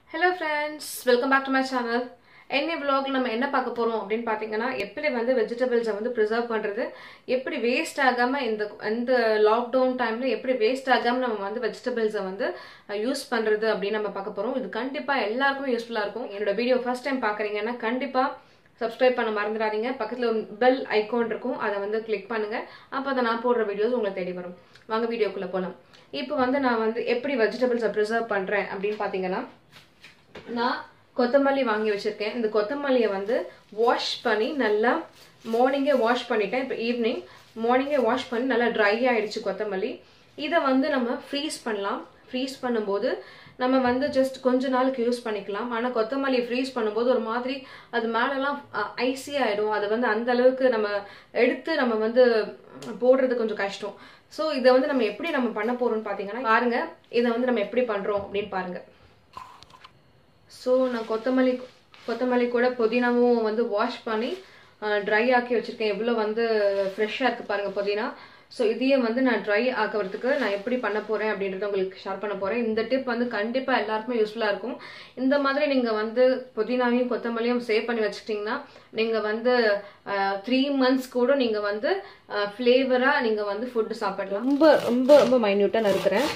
hello friends welcome back to my channel என்ன vlogல நம்ம என்ன பார்க்க போறோம் அப்படின்னு பார்த்தீங்கன்னா எப்படி வந்து வெஜிடபிள்ஸை வந்து ப்ரிசர்வ் பண்றது எப்படி வேஸ்ட் ஆகாம இந்த இந்த லாக்டவுன் டைம்ல எப்படி வேஸ்ட் ஆகாம நம்ம வந்து வெஜிடபிள்ஸை வந்து யூஸ் பண்றது அப்படின்னு நம்ம பார்க்க போறோம் இது கண்டிப்பா எல்லாருக்கும் யூஸ்ஃபுல்லா இருக்கும் என்னோட வீடியோ ஃபர்ஸ்ட் டைம் பார்க்குறீங்கன்னா கண்டிப்பா சப்ஸ்கிரைப் பண்ண மறந்துடாதீங்க பக்கத்தில் ஒரு பெல் ஐகான் இருக்கும் அதை வந்து கிளிக் பண்ணுங்க அப்போ அதை நான் போடுற வீடியோஸ் உங்களை தேடி வரும் வாங்க வீடியோக்குள்ளே போகலாம் இப்போ வந்து நான் வந்து எப்படி வெஜிடபிள்ஸை ப்ரிசர்வ் பண்ணுறேன் அப்படின்னு பார்த்தீங்கன்னா நான் கொத்தமல்லி வாங்கி வச்சிருக்கேன் இந்த கொத்தமல்லியை வந்து வாஷ் பண்ணி நல்லா மார்னிங்கே வாஷ் பண்ணிட்டேன் இப்போ ஈவினிங் மார்னிங்கே வாஷ் பண்ணி நல்லா ட்ரை ஆயிடுச்சு கொத்தமல்லி இதை வந்து நம்ம ஃப்ரீஸ் பண்ணலாம் ஃப்ரீஸ் பண்ணும்போது நம்ம வந்து ஜஸ்ட் கொஞ்ச நாளுக்கு யூஸ் பண்ணிக்கலாம் ஆனால் கொத்தமல்லி ஃப்ரீஸ் பண்ணும்போது ஒரு மாதிரி அது மேலெல்லாம் ஐசி ஆகிடும் அது வந்து அந்த அளவுக்கு நம்ம எடுத்து நம்ம வந்து போடுறது கொஞ்சம் கஷ்டம் ஸோ இதை வந்து நம்ம எப்படி நம்ம பண்ண போறோம்னு பார்த்தீங்கன்னா பாருங்க இதை வந்து நம்ம எப்படி பண்ணுறோம் அப்படின்னு பாருங்க ஸோ நான் கொத்தமல்லி கொத்தமல்லி கூட புதினாவும் வந்து வாஷ் பண்ணி ட்ரை ஆக்கி வச்சுருக்கேன் எவ்வளோ வந்து ஃப்ரெஷ்ஷாக இருக்குது பாருங்கள் புதினா ஸோ இதையும் வந்து நான் ட்ரை ஆக்கிறதுக்கு நான் எப்படி பண்ண போகிறேன் அப்படின்றத உங்களுக்கு ஷேர் பண்ண போகிறேன் இந்த டிப் வந்து கண்டிப்பாக எல்லாருக்குமே யூஸ்ஃபுல்லாக இருக்கும் இந்த மாதிரி நீங்கள் வந்து புதினாவையும் கொத்தமல்லியும் சேவ் பண்ணி வச்சுக்கிட்டிங்கன்னா நீங்கள் வந்து த்ரீ மந்த்ஸ் கூட நீங்கள் வந்து ஃப்ளேவராக நீங்கள் வந்து ஃபுட்டு சாப்பிடலாம் ரொம்ப ரொம்ப ரொம்ப மைன்யூட்டாக நான் இருக்கிறேன்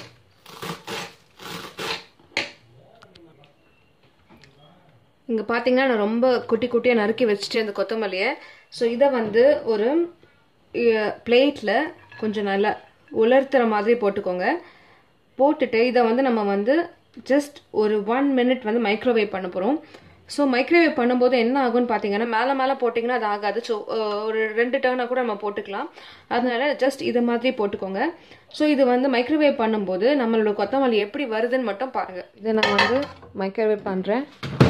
இங்கே பார்த்தீங்கன்னா நான் ரொம்ப குட்டி குட்டியாக நறுக்கி வச்சுட்டேன் இந்த கொத்தமல்லியை ஸோ இதை வந்து ஒரு பிளேட்டில் கொஞ்சம் நல்லா உலர்த்துற மாதிரி போட்டுக்கோங்க போட்டுட்டு இதை வந்து நம்ம வந்து ஜஸ்ட் ஒரு ஒன் மினிட் வந்து மைக்ரோவேவ் பண்ண போகிறோம் ஸோ மைக்ரோவேவ் பண்ணும்போது என்ன ஆகும்னு பார்த்தீங்கன்னா மேலே மேலே போட்டிங்கன்னா அது ஆகாது ஸோ ஒரு ரெண்டு டர்னாக கூட நம்ம போட்டுக்கலாம் அதனால ஜஸ்ட் இதை மாதிரி போட்டுக்கோங்க ஸோ இது வந்து மைக்ரோவேவ் பண்ணும்போது நம்மளோட கொத்தமல்லி எப்படி வருதுன்னு மட்டும் பாருங்கள் இதை நான் வந்து மைக்ரோவேவ் பண்ணுறேன்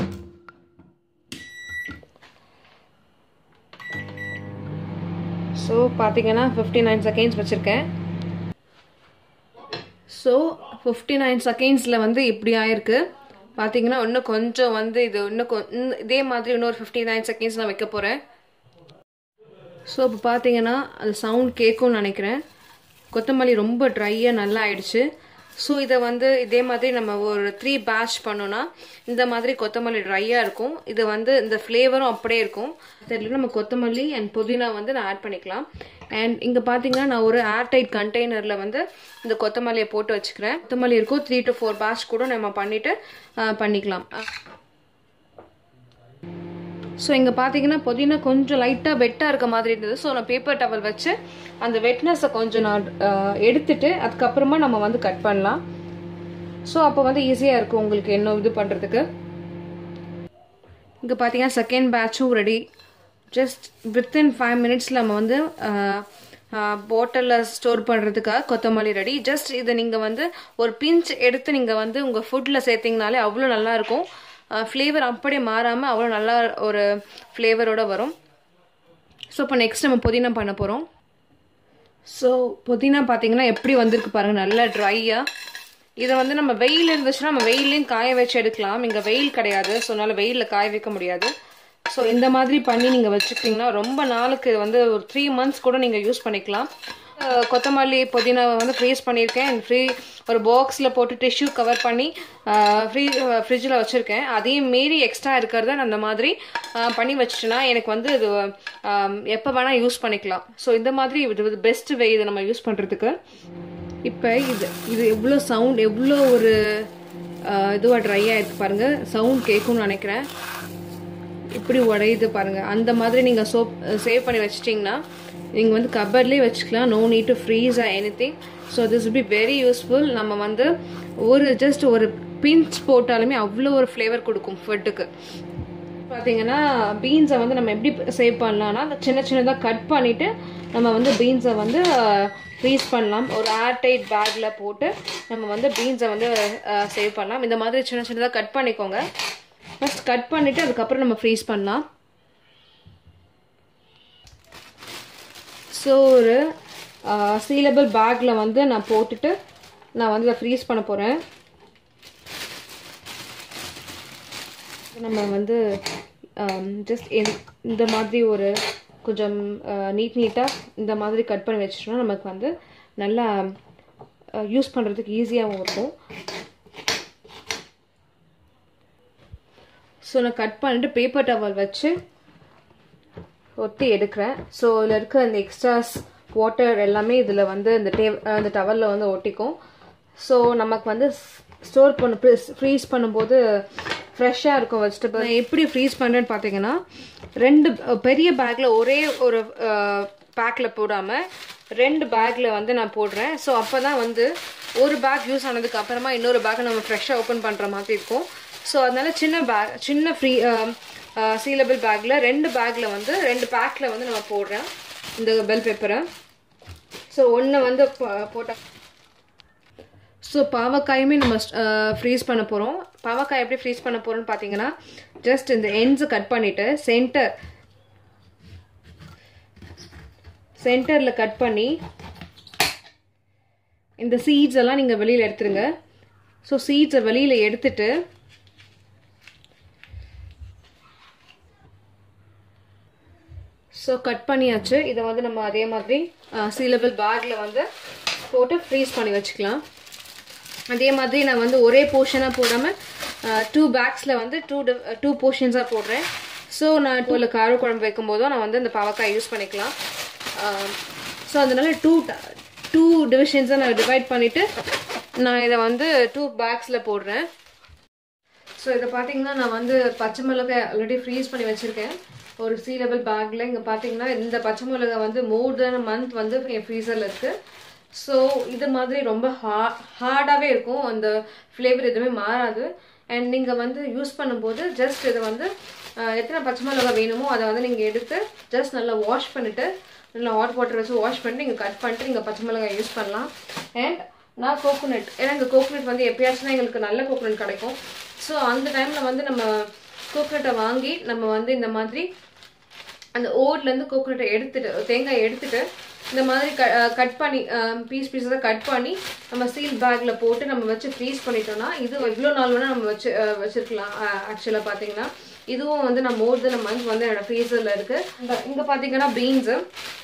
ஸோ பார்த்தீங்கன்னா ஃபிஃப்டி நைன் செகண்ட்ஸ் வச்சுருக்கேன் ஸோ ஃபிஃப்டி நைன் செகண்ட்ஸில் வந்து இப்படி ஆயிருக்கு பார்த்தீங்கன்னா இன்னும் கொஞ்சம் வந்து இது இன்னும் கொ இதே மாதிரி இன்னொரு ஃபிஃப்டி நைன் செகண்ட்ஸ் நான் வைக்க போகிறேன் ஸோ இப்போ பார்த்தீங்கன்னா அது சவுண்ட் கேட்கும்னு நினைக்கிறேன் கொத்தமல்லி ரொம்ப ட்ரையாக நல்லா ஆயிடுச்சு ஸோ இதை வந்து இதே மாதிரி நம்ம ஒரு த்ரீ பேட்ச் பண்ணோன்னா இந்த மாதிரி கொத்தமல்லி ட்ரையாக இருக்கும் இது வந்து இந்த ஃப்ளேவரும் அப்படியே இருக்கும் தெரியல நம்ம கொத்தமல்லி அண்ட் புதினா வந்து நான் ஆட் பண்ணிக்கலாம் அண்ட் இங்கே பார்த்தீங்கன்னா நான் ஒரு ஏர்டைட் கண்டெய்னரில் வந்து இந்த கொத்தமல்லியை போட்டு வச்சுக்கிறேன் கொத்தமல்லி இருக்கும் த்ரீ டு ஃபோர் பேட்ச் கூட நம்ம பண்ணிவிட்டு பண்ணிக்கலாம் ஸோ இங்கே பார்த்தீங்கன்னா புதினா கொஞ்சம் லைட்டாக வெட்டாக இருக்க மாதிரி இருந்தது ஸோ நான் பேப்பர் டவல் வச்சு அந்த வெட்னஸை கொஞ்சம் நான் எடுத்துட்டு அதுக்கப்புறமா நம்ம வந்து கட் பண்ணலாம் ஸோ அப்போ வந்து ஈஸியாக இருக்கும் உங்களுக்கு என்ன இது பண்ணுறதுக்கு இங்கே பார்த்தீங்கன்னா செகண்ட் பேட்சும் ரெடி ஜஸ்ட் வித்தின் ஃபைவ் மினிட்ஸில் நம்ம வந்து பாட்டிலில் ஸ்டோர் பண்ணுறதுக்காக கொத்தமல்லி ரெடி ஜஸ்ட் இதை நீங்கள் வந்து ஒரு பிஞ்ச் எடுத்து நீங்கள் வந்து உங்கள் ஃபுட்டில் சேர்த்திங்கனாலே அவ்வளோ நல்லாயிருக்கும் ஃப்ளேவர் அப்படியே மாறாமல் அவ்வளோ நல்லா ஒரு ஃப்ளேவரோட வரும் ஸோ இப்போ நெக்ஸ்ட் நம்ம புதினா பண்ண போகிறோம் ஸோ புதினா பார்த்தீங்கன்னா எப்படி வந்திருக்கு பாருங்கள் நல்லா ட்ரையாக இதை வந்து நம்ம வெயில் இருந்துச்சுன்னா நம்ம வெயிலையும் காய வச்சு எடுக்கலாம் இங்கே வெயில் கிடையாது ஸோ அதனால் வெயிலில் காய வைக்க முடியாது ஸோ இந்த மாதிரி பண்ணி நீங்கள் வச்சுக்கிட்டிங்கன்னா ரொம்ப நாளுக்கு வந்து ஒரு த்ரீ மந்த்ஸ் கூட நீங்கள் யூஸ் பண்ணிக்கலாம் கொத்தமல்லி புதினாவை வந்து ஃப்ரீஸ் பண்ணியிருக்கேன் ஃப்ரீ ஒரு பாக்ஸில் போட்டு டிஷ்யூ கவர் பண்ணி ஃப்ரீ ஃப்ரிட்ஜில் வச்சுருக்கேன் அதையும் மீறி எக்ஸ்ட்ரா இருக்கிறத நான் அந்த மாதிரி பண்ணி வச்சுட்டேன்னா எனக்கு வந்து இது எப்போ வேணால் யூஸ் பண்ணிக்கலாம் ஸோ இந்த மாதிரி இது பெஸ்ட் வே இதை நம்ம யூஸ் பண்ணுறதுக்கு இப்போ இது இது எவ்வளோ சவுண்ட் எவ்வளோ ஒரு இதுவாக ட்ரையாக இருக்குது பாருங்கள் சவுண்ட் கேட்கும்னு நினைக்கிறேன் இப்படி உடையுது பாருங்கள் அந்த மாதிரி நீங்கள் சோப் சேவ் பண்ணி வச்சிட்டிங்கன்னா நீங்கள் வந்து கபர்லேயே வச்சுக்கலாம் no need to freeze ah anything so this be very useful நம்ம வந்து ஒரு ஜஸ்ட் ஒரு பிஞ்ச் போட்டாலுமே அவ்வளோ ஒரு ஃப்ளேவர் கொடுக்கும் ஃபுட்டுக்கு பார்த்தீங்கன்னா பீன்ஸை வந்து நம்ம எப்படி சேவ் பண்ணலாம்னா சின்ன சின்னதாக கட் பண்ணிவிட்டு நம்ம வந்து பீன்ஸை வந்து ஃப்ரீஸ் பண்ணலாம் ஒரு ஏர்டைட் பேக்கில் போட்டு நம்ம வந்து பீன்ஸை வந்து சேவ் பண்ணலாம் இந்த மாதிரி சின்ன சின்னதாக கட் பண்ணிக்கோங்க ஃபஸ்ட் கட் பண்ணிவிட்டு அதுக்கப்புறம் நம்ம ஃப்ரீஸ் பண்ணலாம் ஸோ ஒரு சீலபிள் பேக்கில் வந்து நான் போட்டுட்டு நான் வந்து இதை ஃப்ரீஸ் பண்ண போகிறேன் நம்ம வந்து ஜஸ்ட் இந்த மாதிரி ஒரு கொஞ்சம் நீட் நீட்டாக இந்த மாதிரி கட் பண்ணி வச்சிட்டோம்னா நமக்கு வந்து நல்லா யூஸ் பண்ணுறதுக்கு ஈஸியாகவும் இருக்கும் ஸோ நான் கட் பண்ணிட்டு பேப்பர் டவல் வச்சு ஒட்டி எடுக்கிறேன் ஸோ இதில் இருக்க அந்த எக்ஸ்ட்ராஸ் வாட்டர் எல்லாமே இதில் வந்து இந்த டே அந்த டவலில் வந்து ஒட்டிக்கும் ஸோ நமக்கு வந்து ஸ்டோர் பண்ண ஃப்ரீஸ் பண்ணும்போது ஃப்ரெஷ்ஷாக இருக்கும் வெஜிடபிள் எப்படி ஃப்ரீஸ் பண்ணுறேன்னு பார்த்தீங்கன்னா ரெண்டு பெரிய பேக்கில் ஒரே ஒரு பேக்கில் போடாமல் ரெண்டு பேக்கில் வந்து நான் போடுறேன் ஸோ அப்போ தான் வந்து ஒரு பேக் யூஸ் ஆனதுக்கு அப்புறமா இன்னொரு பேக்கை நம்ம ஃப்ரெஷ்ஷாக ஓப்பன் பண்ணுற மாதிரி இருக்கும் ஸோ அதனால சின்ன பேக் சின்ன ஃப்ரீ சீலபிள் பேக்கில் ரெண்டு பேக்கில் வந்து ரெண்டு பேக்கில் வந்து நம்ம போடுறேன் இந்த பெல் பேப்பரை ஸோ ஒன்று வந்து போட்டால் ஸோ பாவக்காயுமே நம்ம ஃப்ரீஸ் பண்ண போகிறோம் பாவக்காய் எப்படி ஃப்ரீஸ் பண்ண போகிறோம்னு பார்த்தீங்கன்னா ஜஸ்ட் இந்த எண்ட்ஸை கட் பண்ணிவிட்டு சென்டர் சென்டரில் கட் பண்ணி இந்த சீட்ஸ் எல்லாம் நீங்கள் வெளியில் எடுத்துருங்க ஸோ சீட்ஸை வெளியில் எடுத்துட்டு ஸோ கட் பண்ணியாச்சு இதை வந்து நம்ம அதே மாதிரி சீலபிள் பேக்கில் வந்து போட்டு ஃப்ரீஸ் பண்ணி வச்சுக்கலாம் அதே மாதிரி நான் வந்து ஒரே போர்ஷனாக போடாமல் டூ பேக்ஸில் வந்து டூ டூ போர்ஷன்ஸாக போடுறேன் ஸோ நான் இப்போ கார குழம்பு வைக்கும் போதும் நான் வந்து இந்த பாவக்காய் யூஸ் பண்ணிக்கலாம் ஸோ அதனால டூ டூ டிவிஷன்ஸை நான் டிவைட் பண்ணிவிட்டு நான் இதை வந்து டூ பேக்ஸில் போடுறேன் ஸோ இதை பார்த்தீங்கன்னா நான் வந்து பச்சை மிளகாய் ஆல்ரெடி ஃப்ரீஸ் பண்ணி வச்சுருக்கேன் ஒரு சீ லெவல் பேக்கில் இங்கே பார்த்தீங்கன்னா இந்த பச்சை மிளகாய் வந்து மோர் தென் மந்த் வந்து என் ஃப்ரீசரில் இருக்குது ஸோ இது மாதிரி ரொம்ப ஹா ஹார்டாகவே இருக்கும் அந்த ஃப்ளேவர் எதுவுமே மாறாது அண்ட் நீங்கள் வந்து யூஸ் பண்ணும்போது ஜஸ்ட் இதை வந்து எத்தனை பச்சை மிளகாய் வேணுமோ அதை வந்து நீங்கள் எடுத்து ஜஸ்ட் நல்லா வாஷ் பண்ணிவிட்டு நல்லா ஹாட் வாட்டர் வச்சு வாஷ் பண்ணிட்டு நீங்கள் கட் பண்ணிட்டு நீங்கள் பச்சை மிளகாய் யூஸ் பண்ணலாம் அண்ட் நான் கோகோனட் ஏன்னா எங்கள் கோகோனட் வந்து எப்பயாச்சும் தான் எங்களுக்கு நல்ல கோகோனட் கிடைக்கும் ஸோ அந்த டைமில் வந்து நம்ம கோகோனட்டை வாங்கி நம்ம வந்து இந்த மாதிரி அந்த ஓட்லேருந்து கோகோனட்டை எடுத்துட்டு தேங்காய் எடுத்துட்டு இந்த மாதிரி க கட் பண்ணி பீஸ் பீஸாக கட் பண்ணி நம்ம சீல் பேக்கில் போட்டு நம்ம வச்சு ஃப்ரீஸ் பண்ணிட்டோம்னா இது எவ்வளோ நாள் வேணால் நம்ம வச்சு வச்சுருக்கலாம் ஆக்சுவலாக பார்த்தீங்கன்னா இதுவும் வந்து நான் மோர் தென் மந்த் வந்து என்னோட ஃப்ரீசரில் இருக்குது இந்த இங்கே பார்த்தீங்கன்னா பீன்ஸு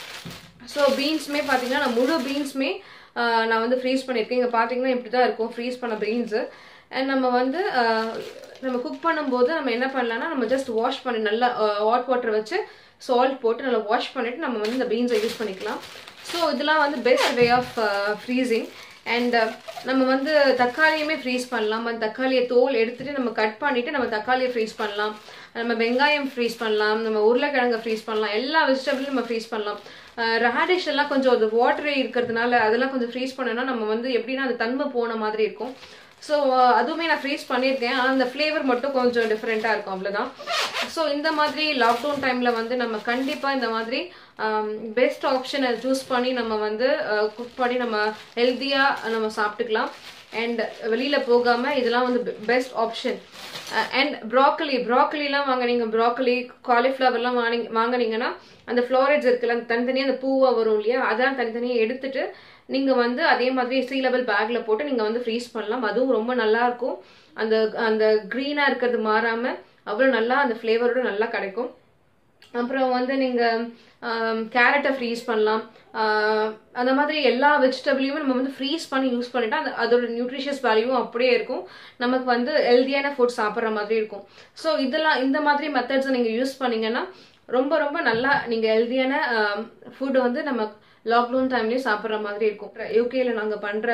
ஸோ பீன்ஸுமே பார்த்தீங்கன்னா நான் முழு பீன்ஸுமே நான் வந்து ஃப்ரீஸ் பண்ணியிருக்கேன் இங்கே பார்த்தீங்கன்னா இப்படி தான் இருக்கும் ஃப்ரீஸ் பண்ண பீன்ஸு அண்ட் நம்ம வந்து நம்ம குக் பண்ணும்போது நம்ம என்ன பண்ணலாம்னா நம்ம ஜஸ்ட் வாஷ் பண்ணி நல்லா ஹாட் வாட்டர் வச்சு சால்ட் போட்டு நல்லா வாஷ் பண்ணிவிட்டு நம்ம வந்து இந்த பீன்ஸை யூஸ் பண்ணிக்கலாம் ஸோ இதெல்லாம் வந்து best way of freezing and நம்ம வந்து தக்காளியுமே ஃப்ரீஸ் பண்ணலாம் அந்த தக்காளியை தோல் எடுத்துட்டு நம்ம கட் பண்ணிவிட்டு நம்ம தக்காளியை ஃப்ரீஸ் பண்ணலாம் நம்ம வெங்காயம் ஃப்ரீஸ் பண்ணலாம் நம்ம உருளைக்கிழங்கை ஃப்ரீஸ் பண்ணலாம் எல்லா வெஜிடபிளும் நம்ம ஃப்ரீஸ் பண்ணலாம் ரேடிஷ் எல்லாம் கொஞ்சம் அது வாட்டரே இருக்கிறதுனால அதெல்லாம் கொஞ்சம் ஃப்ரீஸ் பண்ணோம்னா நம்ம வந்து எப்படின்னா அது தன்மை போன மாதிரி இருக்கும் ஸோ அதுவுமே நான் ஃப்ரீஸ் பண்ணியிருக்கேன் ஆனால் அந்த ஃப்ளேவர் மட்டும் கொஞ்சம் டிஃப்ரெண்ட்டாக இருக்கும் அவ்வளோதான் ஸோ இந்த மாதிரி லாக்டவுன் டைமில் வந்து நம்ம கண்டிப்பாக இந்த மாதிரி பெஸ்ட் ஆப்ஷனை சூஸ் பண்ணி நம்ம வந்து குக் பண்ணி நம்ம ஹெல்த்தியாக நம்ம சாப்பிட்டுக்கலாம் அண்ட் வெளியில் போகாமல் இதெல்லாம் வந்து பெஸ்ட் ஆப்ஷன் அண்ட் ப்ராக்கலி ப்ராக்கலிலாம் வாங்கினீங்க ப்ராக்கலி காலிஃப்ளவர்லாம் வாங்கி வாங்கினீங்கன்னா அந்த ஃப்ளாரேஜ் இருக்குல்ல அந்த தனித்தனியாக அந்த பூவாக வரும் இல்லையா அதெல்லாம் தனித்தனியாக எடுத்துட்டு நீங்கள் வந்து அதே மாதிரி சீ லெவல் பேக்கில் போட்டு நீங்கள் வந்து ஃப்ரீஸ் பண்ணலாம் அதுவும் ரொம்ப நல்லாயிருக்கும் அந்த அந்த க்ரீனாக இருக்கிறது மாறாமல் அவ்வளோ நல்லா அந்த ஃப்ளேவரோட நல்லா கிடைக்கும் அப்புறம் வந்து நீங்கள் கேரட்டை ஃப்ரீஸ் பண்ணலாம் அந்த மாதிரி எல்லா வெஜிடபிளையும் நம்ம வந்து ஃப்ரீஸ் பண்ணி யூஸ் பண்ணிட்டா அந்த அதோட நியூட்ரிஷியஸ் வேல்யூவும் அப்படியே இருக்கும் நமக்கு வந்து ஹெல்த்தியான ஃபுட் சாப்பிட்ற மாதிரி இருக்கும் ஸோ இதெல்லாம் இந்த மாதிரி மெத்தட்ஸை நீங்கள் யூஸ் பண்ணீங்கன்னா ரொம்ப ரொம்ப நல்லா நீங்கள் ஹெல்த்தியான ஃபுட் வந்து நம்ம லாக்டவுன் டைம்லேயும் சாப்பிட்ற மாதிரி இருக்கும் யூகேல நாங்கள் பண்ணுற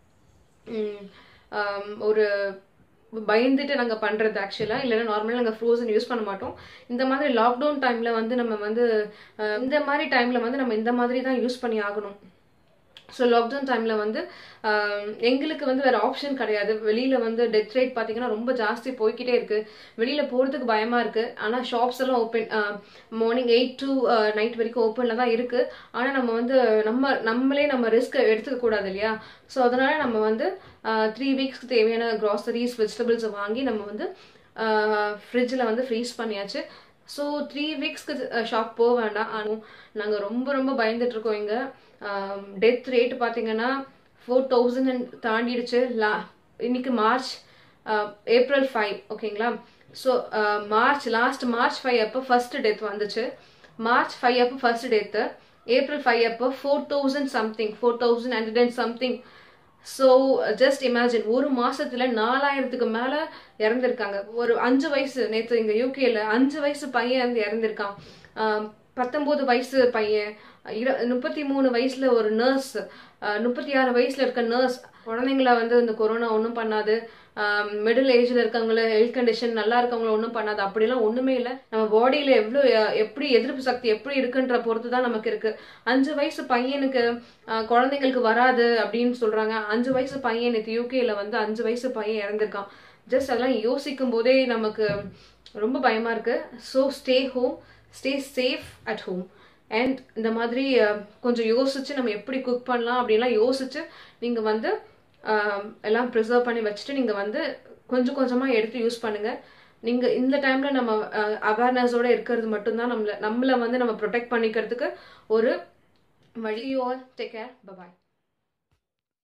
ஒரு பயந்துட்டு நாங்கள் பண்ணுறது ஆக்சுவலாக இல்லைன்னா நார்மலாக நாங்கள் ஃப்ரோசன் யூஸ் பண்ண மாட்டோம் இந்த மாதிரி லாக்டவுன் டைமில் வந்து நம்ம வந்து இந்த மாதிரி டைமில் வந்து நம்ம இந்த மாதிரி தான் யூஸ் பண்ணி ஆகணும் ஸோ லாக்டவுன் டைமில் வந்து எங்களுக்கு வந்து வேறு ஆப்ஷன் கிடையாது வெளியில் வந்து டெத் ரேட் பார்த்தீங்கன்னா ரொம்ப ஜாஸ்தி போய்கிட்டே இருக்குது வெளியில் போகிறதுக்கு பயமாக இருக்குது ஆனால் ஷாப்ஸ் எல்லாம் open morning eight to night வரைக்கும் ஓப்பனில் தான் இருக்குது ஆனால் நம்ம வந்து நம்ம நம்மளே நம்ம ரிஸ்க் எடுத்துக்க கூடாது இல்லையா ஸோ அதனால் நம்ம வந்து த்ரீ வீக்ஸ்க்கு தேவையான க்ராசரிஸ் வெஜிடபிள்ஸை வாங்கி நம்ம வந்து ஃப்ரிட்ஜில் வந்து ஃப்ரீஸ் பண்ணியாச்சு ஸோ த்ரீ வீக்ஸ்க்கு ஷாப் போக வேண்டாம் ஆனால் நாங்கள் ரொம்ப ரொம்ப பயந்துட்டுருக்கோம் இங்கே டெத் ரேட் பார்த்தீங்கன்னா ஃபோர் தௌசண்ட் தாண்டிடுச்சு லா இன்னைக்கு மார்ச் ஏப்ரல் ஃபைவ் ஓகேங்களா so March last March five அப்போ ஃபர்ஸ்ட் டெத் வந்துச்சு மார்ச் ஃபைவ் அப்போ ஃபர்ஸ்ட் டெத்து ஏப்ரல் ஃபைவ் அப்போ four thousand something four thousand hundred and something so just imagine ஒரு மாசத்துல நாலாயிரத்துக்கு மேல இறந்திருக்காங்க ஒரு அஞ்சு வயசு நேற்று இங்க யூகேல அஞ்சு வயசு பையன் வந்து இறந்திருக்கான் ஆஹ் பத்தொன்பது வயசு பையன் இர முப்பத்தி மூணு வயசுல ஒரு நர்ஸ் முப்பத்தி ஆறு வயசுல இருக்க நர்ஸ் குழந்தைங்கள வந்து இந்த கொரோனா ஒன்றும் பண்ணாது மிடில் ஏஜ்ல இருக்கவங்கள ஹெல்த் கண்டிஷன் நல்லா இருக்கவங்கள ஒன்றும் பண்ணாது அப்படிலாம் ஒண்ணுமே இல்லை நம்ம பாடியில எவ்வளோ எப்படி எதிர்ப்பு சக்தி எப்படி இருக்குன்ற பொறுத்து தான் நமக்கு இருக்கு அஞ்சு வயசு பையனுக்கு ஆஹ் குழந்தைங்களுக்கு வராது அப்படின்னு சொல்றாங்க அஞ்சு வயசு பையன் நேற்று யூகேல வந்து அஞ்சு வயசு பையன் இறந்திருக்கான் ஜஸ்ட் அதெல்லாம் யோசிக்கும் போதே நமக்கு ரொம்ப பயமா இருக்கு so stay home stay safe at home and இந்த மாதிரி அஹ், கொஞ்சம் யோசிச்சு நம்ம எப்படி குக் பண்ணலாம் அப்படின்லாம் யோசிச்சு நீங்க வந்து ஆஹ், எல்லாம் ப்ரிசர்வ் பண்ணி வச்சுட்டு நீங்க வந்து கொஞ்சம் கொஞ்சமா எடுத்து யூஸ் பண்ணுங்க நீங்க இந்த டைம்ல நம்ம அவேர்னஸோட இருக்கிறது மட்டும்தான் நம்மள நம்மள வந்து நம்ம ப்ரொடெக்ட் பண்ணிக்கிறதுக்கு ஒரு வழி you all take care bye bye